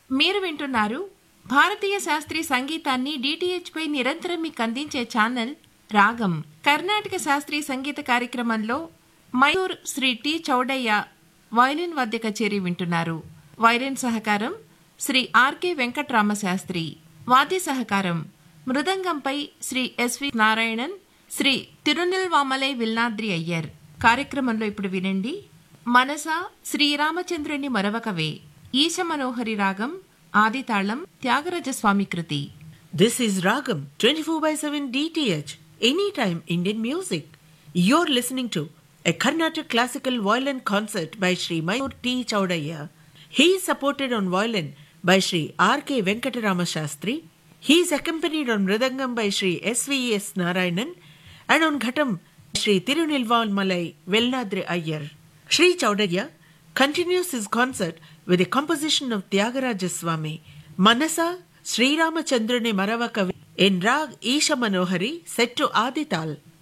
మీరు వింటున్నారు భారతీయ శాస్త్రీయ సంగీతాన్ని డిటిహెచ్ పై నిరంతరం మీకు అందించే ఛానల్ రాగం కర్ణాటక శాస్త్రీయ సంగీత కార్యక్రమంలో మైసూర్ శ్రీ టి చౌడయ్య వయలిన్ వాద్య కచేరీ వింటున్నారు వయలిన్ సహకారం శ్రీ ఆర్కే వెంకట్రామ శాస్త్రి వాద్య సహకారం మృదంగంపై శ్రీ ఎస్వి నారాయణన్ శ్రీ తిరునిల్వామలై విల్నాద్రి అయ్యర్ కార్యక్రమంలో ఇప్పుడు వినండి మనస శ్రీరామచంద్రుని మరవకవే ఈశ మనోహరి రాగం ఆదితాళం త్యాగరాజ స్వామి కృతి This is Ragam 24 by 7 DTH, anytime Indian music. You're listening to a Carnatic classical violin concert by Sri Mayur T. Chaudaya. He is supported on violin by Sri R. K. Venkatarama Shastri. He is accompanied on Mridangam by Sri S. V. S. Narayanan and on Ghatam Sri Tirunilval Malai Velnadri Ayyar. Sri Chaudaya continues his concert with a composition of Tyagaraja Swami, Manasa Sri Ramachandrani Maravakavi in Rag Isha Manohari set to Adital.